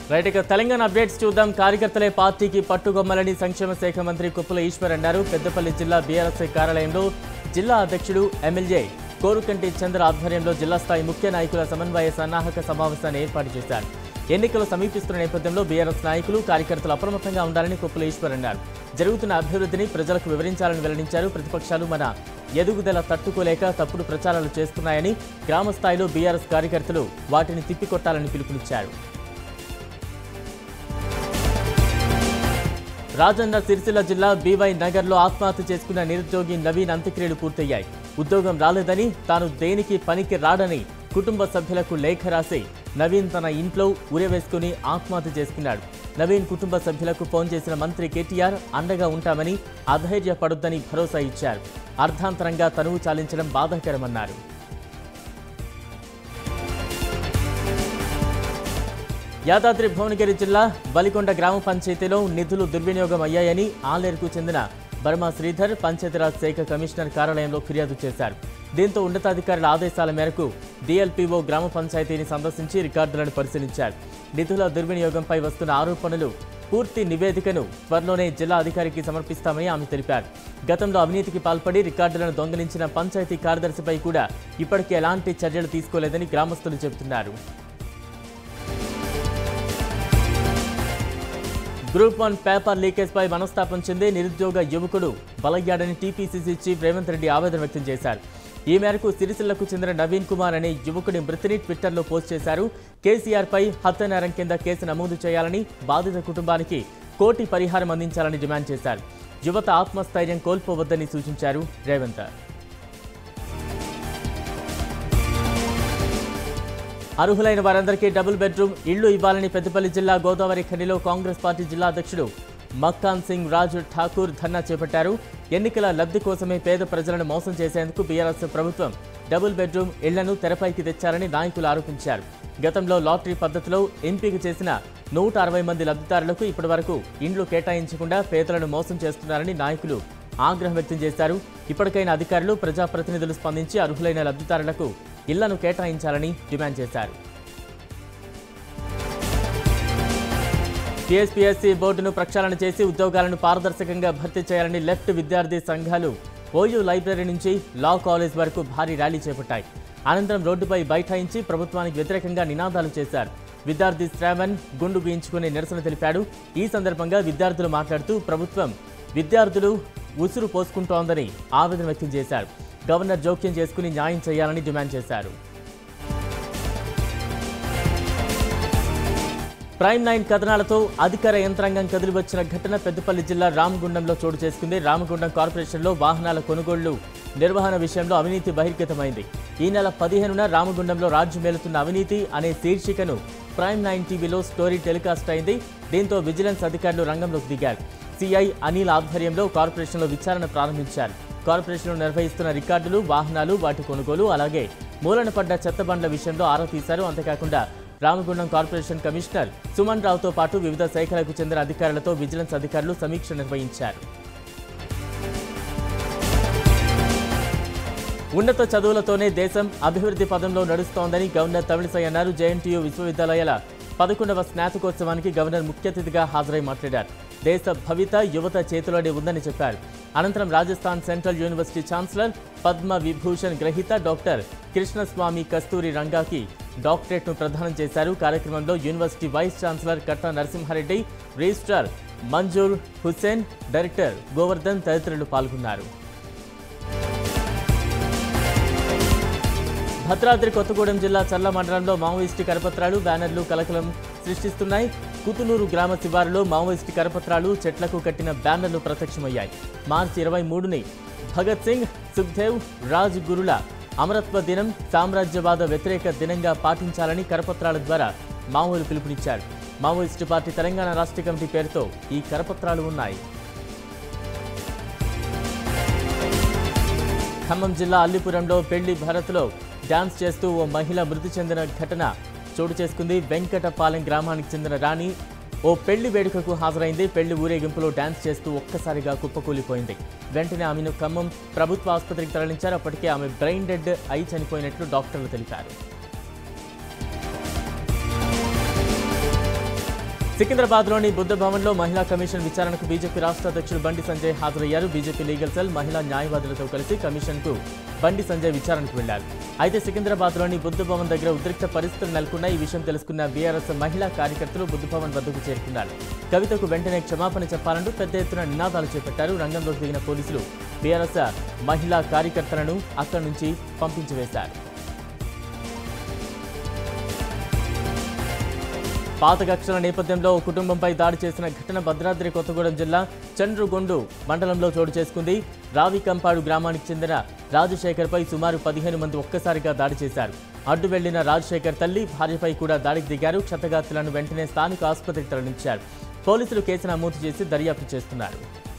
right ఇక Telangana updates చూద్దాం కార్యకర్తలే పార్టీకి పట్టుగొమ్మలని సంక్షేమ శాఖ మంత్రి కుప్పల ఈశ్వర్ అన్నారు పెద్దపల్లి జిల్లా బీఆర్ఎస్ కార్యాలయంలో జిల్లా అధ్యక్షుడు ఎమ్మెల్యే కోరుకంటి చంద్ర ఆధ్వర్యంలో జిల్లా స్థాయి ముఖ్య నాయకుల సమన్వయ సన్నాహక సమావేశాన్ని ఏర్పాటు చేశారు ఎన్నికలు సమీపిస్తున్న నేపథ్యంలో బీఆర్ఎస్ నాయకులు కార్యకర్తలు అప్రమత్తంగా ఉండాలని కుప్పల ఈశ్వర్ అన్నారు జరుగుతున్న అభివృద్ధిని ప్రజలకు వివరించాలని వెల్లడించారు ప్రతిపక్షాలు మన ఎదుగుదల తట్టుకోలేక తప్పుడు ప్రచారాలు చేస్తున్నాయని గ్రామ స్థాయిలో బీఆర్ఎస్ కార్యకర్తలు వాటిని తిప్పికొట్టాలని పిలుపునిచ్చారు రాజన్న సిరిసిల్ల జిల్లా బీవై నగర్లో ఆత్మహత్య చేసుకున్న నిరుద్యోగి నవీన్ అంత్యక్రియలు పూర్తయ్యాయి ఉద్యోగం రాలేదని తాను దేనికి పనికి రాడని కుటుంబ సభ్యులకు లేఖ రాసి నవీన్ తన ఇంట్లో ఉరేవేసుకుని ఆత్మహత్య చేసుకున్నాడు నవీన్ కుటుంబ సభ్యులకు ఫోన్ చేసిన మంత్రి కేటీఆర్ అండగా ఉంటామని అధైర్యపడొద్దని భరోసా ఇచ్చారు అర్ధాంతరంగా తనువు చాలించడం బాధాకరమన్నారు యాదాద్రి భువనగిరి జిల్లా బలికొండ గ్రామ పంచాయతీలో నిధులు దుర్వినియోగం అయ్యాయని ఆలేరుకు చెందిన బర్మా శ్రీధర్ పంచాయతీరాజ్ శాఖ కమిషనర్ కార్యాలయంలో ఫిర్యాదు చేశారు దీంతో ఉన్నతాధికారుల ఆదేశాల మేరకు డిఎల్పీఓ గ్రామ పంచాయతీని సందర్శించి రికార్డులను పరిశీలించారు నిధుల దుర్వినియోగంపై వస్తున్న ఆరోపణలు పూర్తి నివేదికను త్వరలోనే జిల్లా అధికారికి సమర్పిస్తామని ఆమె తెలిపారు గతంలో అవినీతికి పాల్పడి రికార్డులను దొంగిలించిన పంచాయతీ కార్యదర్శిపై కూడా ఇప్పటికీ ఎలాంటి చర్యలు తీసుకోలేదని గ్రామస్తులు చెబుతున్నారు గ్రూప్ వన్ పేపర్ లీకేజ్ పై మనస్తాపం చెంది నిరుద్యోగ యువకుడు బలయ్యాడని టీపీసీసీ చీఫ్ రేవంత్ రెడ్డి ఆవేదన వ్యక్తం చేశారు ఈ మేరకు సిరిసిల్లకు చెందిన నవీన్ కుమార్ అనే యువకుడి మృతిని ట్విట్టర్లో పోస్ట్ చేశారు కేసీఆర్ పై హత్యానేరం కింద కేసు నమోదు చేయాలని బాధిత కుటుంబానికి కోటి పరిహారం అందించాలని డిమాండ్ చేశారు యువత ఆత్మస్థైర్యం కోల్పోవద్దని సూచించారు రేవంత్ అర్హులైన వారందరికీ డబుల్ బెడ్రూమ్ ఇళ్లు ఇవ్వాలని పెద్దపల్లి జిల్లా గోదావరి ఖనిలో కాంగ్రెస్ పార్టీ జిల్లా అధ్యక్షుడు మక్కాన్ సింగ్ రాజు ఠాకూర్ ధర్నా చేపట్టారు ఎన్నికల లబ్ధి కోసమే పేద ప్రజలను మోసం చేసేందుకు బీఆర్ఎస్ ప్రభుత్వం డబుల్ బెడ్రూమ్ ఇళ్లను తెరపైకి తెచ్చారని నాయకులు ఆరోపించారు గతంలో లాటరీ పద్ధతిలో ఎంపిక చేసిన నూట అరవై మంది లబ్ధిదారులకు ఇప్పటివరకు ఇండ్లు కేటాయించకుండా పేదలను మోసం చేస్తున్నారని నాయకులు ఆగ్రహం వ్యక్తం చేశారు ఇప్పటికైనా అధికారులు ప్రజాప్రతినిధులు స్పందించి అర్హులైన లబ్ధిదారులకు ఇళ్లను కేటాయించాలని డిమాండ్ చేశారు టీఎస్పీఎస్సీ బోర్డును ప్రక్షాళన చేసి ఉద్యోగాలను పారదర్శకంగా భర్తీ చేయాలని లెఫ్ట్ విద్యార్థి సంఘాలు ఓయూ లైబ్రరీ నుంచి లా కాలేజ్ వరకు భారీ ర్యాలీ చేపట్టాయి అనంతరం రోడ్డుపై బైఠాయించి ప్రభుత్వానికి వ్యతిరేకంగా నినాదాలు చేశారు విద్యార్థి శ్రావణ్ గుండు గీయించుకుని నిరసన తెలిపాడు ఈ సందర్భంగా విద్యార్థులు మాట్లాడుతూ ప్రభుత్వం విద్యార్థులు ఉసురు పోసుకుంటోందని ఆవేదన వ్యక్తం చేశారు గవర్నర్ జోక్యం చేసుకుని న్యాయం చేయాలని డిమాండ్ చేశారు ప్రైమ్ నైన్ కథనాలతో అధికార యంత్రాంగం కదిలివచ్చిన ఘటన పెద్దపల్లి జిల్లా రామగుండంలో చోటు చేసుకుంది రామగుండం కార్పొరేషన్లో వాహనాల కొనుగోళ్లు నిర్వహణ విషయంలో అవినీతి బహిర్గతమైంది ఈ నెల పదిహేనున రామగుండంలో రాజ్యం మేలుతున్న అవినీతి అనే శీర్షికను ప్రైమ్ నైన్ టీవీలో స్టోరీ టెలికాస్ట్ అయింది దీంతో విజిలెన్స్ అధికారులు రంగంలోకి దిగారు సిఐ అనిల్ ఆధ్వర్యంలో కార్పొరేషన్లో విచారణ ప్రారంభించారు కార్పొరేషన్లో నిర్వహిస్తున్న రికార్డులు వాహనాలు వాటి కొనుగోలు అలాగే మూలన పడ్డ చెత్త బండ్ల విషయంలో ఆరా తీశారు అంతేకాకుండా రామగుండం కార్పొరేషన్ కమిషనర్ సుమన్ రావుతో పాటు వివిధ శాఖలకు చెందిన అధికారులతో విజిలెన్స్ అధికారులు సమీక్ష నిర్వహించారు ఉన్నత చదువులతోనే దేశం అభివృద్ధి పదంలో నడుస్తోందని గవర్నర్ తమిళిసై అన్నారు జేఎన్టీయూ విశ్వవిద్యాలయాల పదకొండవ స్నాతకోత్సవానికి గవర్నర్ ముఖ్య అతిథిగా హాజరై మాట్లాడారు దేశ భవిత యువత చేతిలోనే ఉందని చెప్పారు అనంతరం Rajasthan central university chancellor Padma Vibhushan గ్రహీత డాక్టర్ కృష్ణస్వామి కస్తూరి రంగాకి డాక్టరేట్ను ప్రదానం చేశారు కార్యక్రమంలో university vice chancellor Katta Narasimha Reddy registrar Manzoor Hussain director Govardhan తదితరులు పాల్గొన్నారు భద్రాద్రి కొత్తగూడెం జిల్లా చర్ల మండలంలో మావోయిస్టు కరపత్రాలు బ్యానర్లు కలకలం సృష్టిస్తున్నాయి కుతునూరు గ్రామ శివారులో మావోయిస్టు కరపత్రాలు చెట్లకు కట్టిన బ్యానర్లు ప్రత్యక్షమయ్యాయి మార్చి ఇరవై మూడుని భగత్ సింగ్ సుఖ్దేవ్ రాజ్ గురుల అమరత్వ దినం సామ్రాజ్యవాద వ్యతిరేక దినంగా పాటించాలని కరపత్రాల ద్వారా మావోలు పిలుపునిచ్చారు మావోయిస్టు పార్టీ తెలంగాణ రాష్ట్ర కమిటీ పేరుతో ఈ కరపత్రాలు ఉన్నాయి ఖమ్మం జిల్లా అల్లిపురంలో పెళ్లి భరత్లో డాన్స్ చేస్తూ ఓ మహిళ మృతి చెందిన ఘటన చోటు చేసుకుంది వెంకటపాలెం గ్రామానికి చెందిన రాణి ఓ పెళ్లి వేడుకకు హాజరైంది పెళ్లి ఊరేగింపులో డాన్స్ చేస్తూ ఒక్కసారిగా కుప్పకూలిపోయింది వెంటనే ఆమెను ఖమ్మం ప్రభుత్వ ఆసుపత్రికి తరలించారు అప్పటికే ఆమె బ్రెయిన్ డెడ్ అయి చనిపోయినట్లు డాక్టర్లు తెలిపారు సికింద్రాబాద్లోని బుద్ధ భవన్లో మహిళా కమిషన్ విచారణకు బీజేపీ రాష్ట్ర అధ్యక్షుడు బండి సంజయ్ హాజరయ్యారు బీజేపీ లీగల్ సెల్ మహిళా న్యాయవాదులతో కలిసి కమిషన్కు బండి సంజయ్ విచారణకు వెళ్లారు అయితే సికింద్రాబాద్లోని బుద్ధ భవన్ దగ్గర ఉద్రిక్త పరిస్థితులు నెలకొన్న ఈ విషయం తెలుసుకున్న బీఆర్ఎస్ మహిళా కార్యకర్తలు బుద్ధ భవన్ వద్దకు చేరుకున్నారు కవితకు వెంటనే క్షమాపణ చెప్పాలంటూ పెద్ద ఎత్తున నినాదాలు చేపట్టారు రంగంలోకి దిగిన పోలీసులు బీఆర్ఎస్ మహిళా కార్యకర్తలను అక్కడి నుంచి పంపించి వేశారు పాత కక్షల నేపథ్యంలో ఓ కుటుంబంపై దాడి చేసిన ఘటన భద్రాద్రి కొత్తగూడెం జిల్లా చండ్రుగొండు మండలంలో చోటు చేసుకుంది రావికంపాడు గ్రామానికి చెందిన రాజశేఖర్పై సుమారు పదిహేను మంది ఒక్కసారిగా దాడి చేశారు అడ్డు వెళ్లిన రాజశేఖర్ తల్లి భార్యపై కూడా దాడికి దిగారు క్షతగాత్రులను వెంటనే స్థానిక ఆసుపత్రికి తరలించారు పోలీసులు కేసు నమోదు చేసి దర్యాప్తు చేస్తున్నారు